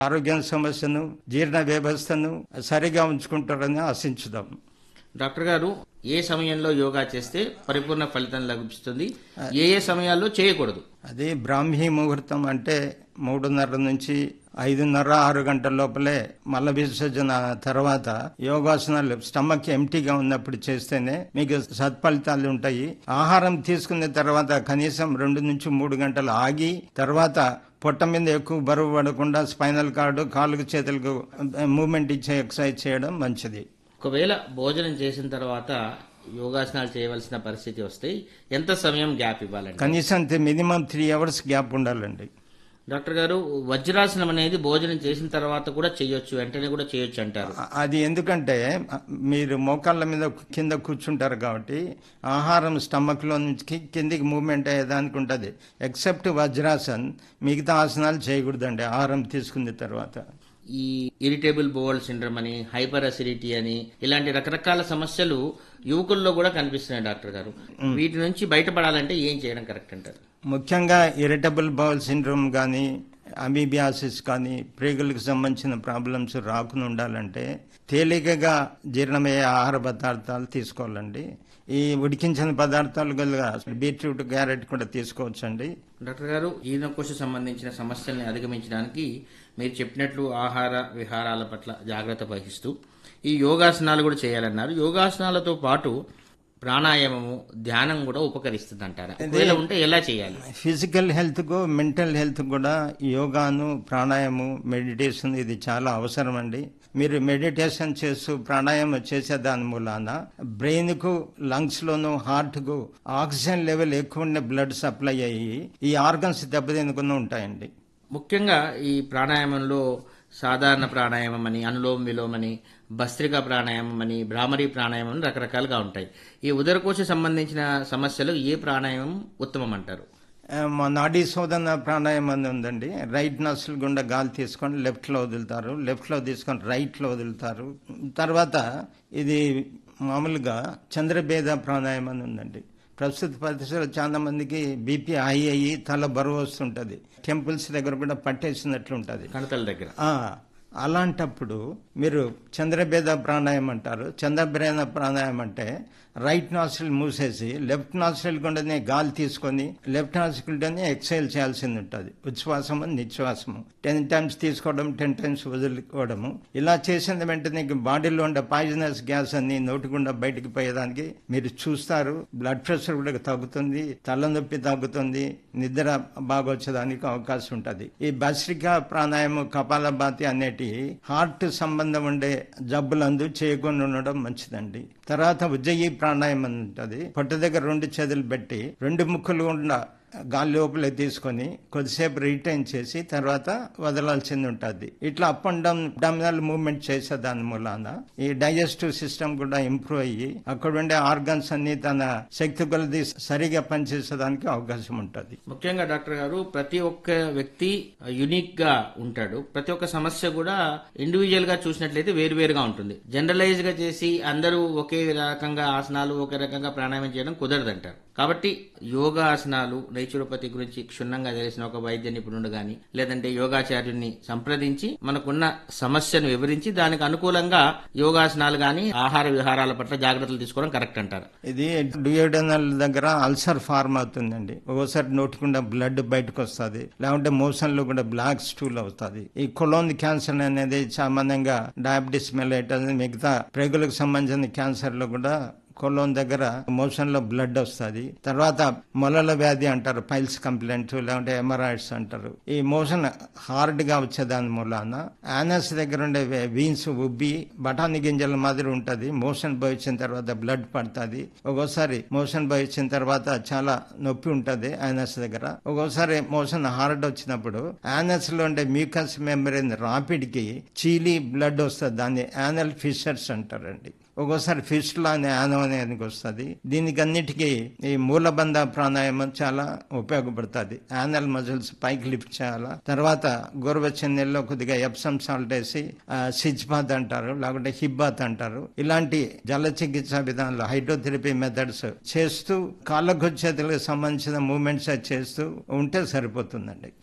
ఆరోగ్య సమస్యను జీర్ణ వ్యవస్థను సరిగా ఉంచుకుంటారని ఆశించుదాం డాక్టర్ గారు ఏ సమయంలో యోగా చేస్తే పరిపూర్ణ ఫలితం లభిస్తుంది ఏ ఏ సమయాల్లో చేయకూడదు అది బ్రాహ్మీ ముహూర్తం అంటే మూడున్నర నుంచి ఐదున్నర ఆరు గంటల లోపలే మల విసర్జన తర్వాత యోగాసనాలు స్టమక్ ఎంటీగా ఉన్నప్పుడు చేస్తేనే మీకు సత్ఫలితాలు ఉంటాయి ఆహారం తీసుకున్న తర్వాత కనీసం రెండు నుంచి మూడు గంటలు ఆగి తర్వాత పొట్ట మీద ఎక్కువ బరువు పడకుండా స్పైనల్ కార్డు కాళ్ళకు చేతులకు మూమెంట్ ఇచ్చే ఎక్సర్సైజ్ చేయడం మంచిది ఒకవేళ భోజనం చేసిన తర్వాత యోగాసనాలు చేయవలసిన పరిస్థితి వస్తే ఎంత సమయం గ్యాప్ ఇవ్వాలండి కనీసం మినిమం త్రీ అవర్స్ గ్యాప్ ఉండాలండి డాక్టర్ గారు వజ్రాసనం అనేది భోజనం చేసిన తర్వాత కూడా చేయొచ్చు వెంటనే కూడా చేయొచ్చు అంటారు అ- అది ఎందుకంటే అ, మీరు మోకాళ్ళ మీద కింద కూర్చుంటారు కాబట్టి ఆహారం స్టమక్ లో నుంచి కి- కిందికి మూవ్మెంట్ అయ్యేదానికి ఉంటుంది ఎక్సెప్ట్ వజ్రాసన్ మిగతా ఆసనాలు చేయకూడదండి ఆహారం తీసుకున్న తర్వాత ఈ ఇరిటేబుల్ బోవల్ సిండ్రమ్ అని హైపర్ అసిడిటీ అని ఇలాంటి రకరకాల సమస్యలు యువకుల్లో కూడా కనిపిస్తున్నాయి డాక్టర్ గారు వీటి నుంచి బయటపడాలంటే ఏం చేయడం కరెక్ట్ అంటారు ముఖ్యంగా ఇరిటబుల్ బౌల్ సిండ్రోమ్ కానీ అమీబియాసిస్ కానీ ప్రేగులకు సంబంధించిన ప్రాబ్లమ్స్ రాకుండా ఉండాలంటే తేలికగా జీర్ణమయ్యే ఆహార పదార్థాలు తీసుకోవాలండి ఈ ఉడికించిన పదార్థాలు గల బీట్రూట్ క్యారెట్ కూడా తీసుకోవచ్చండి డాక్టర్ గారు ఈనకోశ సంబంధించిన సమస్యల్ని అధిగమించడానికి మీరు చెప్పినట్లు ఆహార విహారాల పట్ల జాగ్రత్త వహిస్తూ ఈ యోగాసనాలు కూడా చేయాలన్నారు యోగాసనాలతో పాటు ప్రాణాయామము ధ్యానం కూడా ఉపకరిస్తుంది అంటారా ఒకవేళ ఉంటే ఎలా చేయాలి ఫిజికల్ హెల్త్ కు మెంటల్ హెల్త్ కూడా యోగాను ప్రాణాయామం మెడిటేషన్ ఇది చాలా అవసరం అండి మీరు మెడిటేషన్ చేస్తూ ప్రాణాయామం చేసే దాని మూలాన బ్రెయిన్ కు లంగ్స్ లోను హార్ట్ కు ఆక్సిజన్ లెవెల్ ఎక్కువ ఉండే బ్లడ్ సప్లై అయ్యి ఈ ఆర్గన్స్ దెబ్బతినకుండా ఉంటాయండి ముఖ్యంగా ఈ ప్రాణాయామంలో సాధారణ ప్రాణాయామం అని అనులోమ విలోమ అని భస్త్రిక ప్రాణాయామం అని భ్రామరీ ప్రాణాయామం అని రకరకాలుగా ఉంటాయి ఈ ఉదరకోశ సంబంధించిన సమస్యలు ఏ ప్రాణాయామం ఉత్తమం అంటారు ఆ, మా నాడీ శోధన ప్రాణాయామం అని ఉందండి రైట్ నస్సులు గుండా గాలి తీసుకొని లెఫ్ట్ లో వదులుతారు లెఫ్ట్ లో తీసుకొని రైట్ లో వదులుతారు తర్వాత ఇది మామూలుగా చంద్రభేద ప్రాణాయామం అని ఉందండి ప్రస్తుత పరిస్థితుల్లో చాలా మందికి బీపీ హై అయ్యి తల బరువు వస్తుంటది టెంపుల్స్ దగ్గర కూడా పట్టేసినట్లు ఉంటది కణతల దగ్గర ఆ, అలాంటప్పుడు మీరు చంద్రభేద ప్రాణాయామం అంటారు చంద్రభేద ప్రాణాయామం అంటే రైట్ నాస్ట్రిల్ మూసేసి లెఫ్ట్ నాస్ట్రిల్ గుండానే గాలి తీసుకొని లెఫ్ట్ నాస్ట్రిల్తోనే ఎక్సైల్ చేయాల్సింది ఉంటుంది ఉచ్ఛ్వాసము నిశ్వాసము టెన్ టైమ్స్ తీసుకోవడం టెన్ టైమ్స్ వదులుకోవడము ఇలా చేసిన వెంటనే బాడీలో ఉండే పాయిజనస్ గ్యాస్ అన్ని నోటి గుండా బయటికి పోయేదానికి మీరు చూస్తారు బ్లడ్ ప్రెషర్ కూడా తగ్గుతుంది తలనొప్పి తగ్గుతుంది నిద్ర బాగా వచ్చేదానికి అవకాశం ఉంటుంది ఈ భస్రిక ప్రాణాయామం కపాలభాతి అనేటి హార్ట్ సంబంధం ఉండే జబ్బులందు చేయకుండా ఉండడం మంచిదండి తర్వాత ఉజ్జయి ప్రాణాయామం అని ఉంటుంది పొట్ట దగ్గర రెండు చేతులు పెట్టి రెండు ముక్కులు గుండా గాలి లోపలే తీసుకొని కొద్దిసేపు రిటైన్ చేసి తర్వాత వదలాల్సింది ఉంటుంది ఇట్లా up and down abdominal movement చేసే దాని మూలాన ఈ డైజెస్టివ్ సిస్టమ్ కూడా ఇంప్రూవ్ అయ్యి అక్కడ ఉండే ఆర్గన్స్ అన్ని తన శక్తి కొలది సరిగా పనిచేసేదానికి అవకాశం ఉంటుంది ముఖ్యంగా డాక్టర్ గారు ప్రతి ఒక్క వ్యక్తి యునిక్ గా ఉంటాడు ప్రతి ఒక్క సమస్య కూడా ఇండివిజువల్ గా చూసినట్లయితే వేరు వేరుగా ఉంటుంది జనరలైజ్ గా చేసి అందరూ ఒకే రకంగా ఆసనాలు ఒకే రకంగా ప్రాణాయామం చేయడం కుదరదంటారు కాబట్టి యోగా ఆసనాలు నైచురోపతి గురించి క్షుణ్ణంగా తెలిసిన ఒక వైద్య నిపుణుడు గాని లేదంటే యోగాచార్యుని సంప్రదించి మనకున్న సమస్యను వివరించి దానికి అనుకూలంగా యోగాసనాలు గాని ఆహార విహారాల పట్ల జాగ్రత్తలు తీసుకోవడం కరెక్ట్ అంటారు ఇది డ్యూయోడనల్ దగ్గర అల్సర్ ఫార్మ్ అవుతుందండి ఒక్కోసారి నోటికుండా బ్లడ్ బయటకు వస్తుంది లేకుంటే మోషన్ లో కూడా బ్లాక్ స్టూల్ అవుతుంది ఈ కొలోన్ క్యాన్సర్ అనేది సామాన్యంగా డయాబెటీస్ మెలైటస్ మిగతా ప్రేగులకు సంబంధించిన క్యాన్సర్ లో కూడా కొలోన్ దగ్గర మోషన్ లో బ్లడ్ వస్తుంది తర్వాత మొలల వ్యాధి అంటారు పైల్స్ కంప్లైంట్ లేకుంటే ఎమరాయిడ్స్ అంటారు ఈ మోషన్ హార్డ్ గా వచ్చేదాని మూలాన యానస్ దగ్గర ఉండే వీన్స్ ఉబ్బి బఠానీ గింజల మాదిరి ఉంటది మోషన్ పోయి వచ్చిన తర్వాత బ్లడ్ పడుతుంది ఒక్కోసారి మోషన్ పోయి వచ్చిన తర్వాత చాలా నొప్పి ఉంటది యానస్ దగ్గర ఒక్కోసారి మోషన్ హార్డ్ వచ్చినప్పుడు యానస్ లో ఉండే మ్యూకస్ మెంబ్రెయిన్ రాపిడ్ కి చీలి బ్లడ్ వస్తుంది దాన్ని యానల్ ఫిషర్స్ అంటారండి ఒక్కోసారి ఫిస్టులా అనే యానం అనేది వస్తుంది దీనికి అన్నిటికీ ఈ మూలబంధ ప్రాణాయామం చాలా ఉపయోగపడుతుంది యానల్ మజిల్స్ పైకి లిఫ్ట్ చేయాలా తర్వాత గోరువెచ్చని నీళ్ళలో కొద్దిగా ఎప్సమ్ సాల్ట్ వేసి సిచ్ బాత్ అంటారు లేకుంటే హిప్ బాత్ అంటారు ఇలాంటి జల చికిత్స విధానాలు హైడ్రోథెరపీ మెథడ్స్ చేస్తూ కాళ్ళకు చేతులకు సంబంధించిన మూమెంట్స్ చేస్తూ ఉంటే సరిపోతుందండి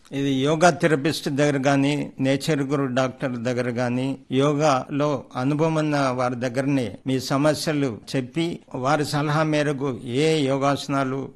ఇది యోగా థెరపిస్ట్ దగ్గర కానీ నేచర్ గురు డాక్టర్ దగ్గర కానీ యోగాలో అనుభవం ఉన్న వారి దగ్గరనే మీ సమస్యలు చెప్పి వారి సలహా మేరకు ఏ యోగాసనాలు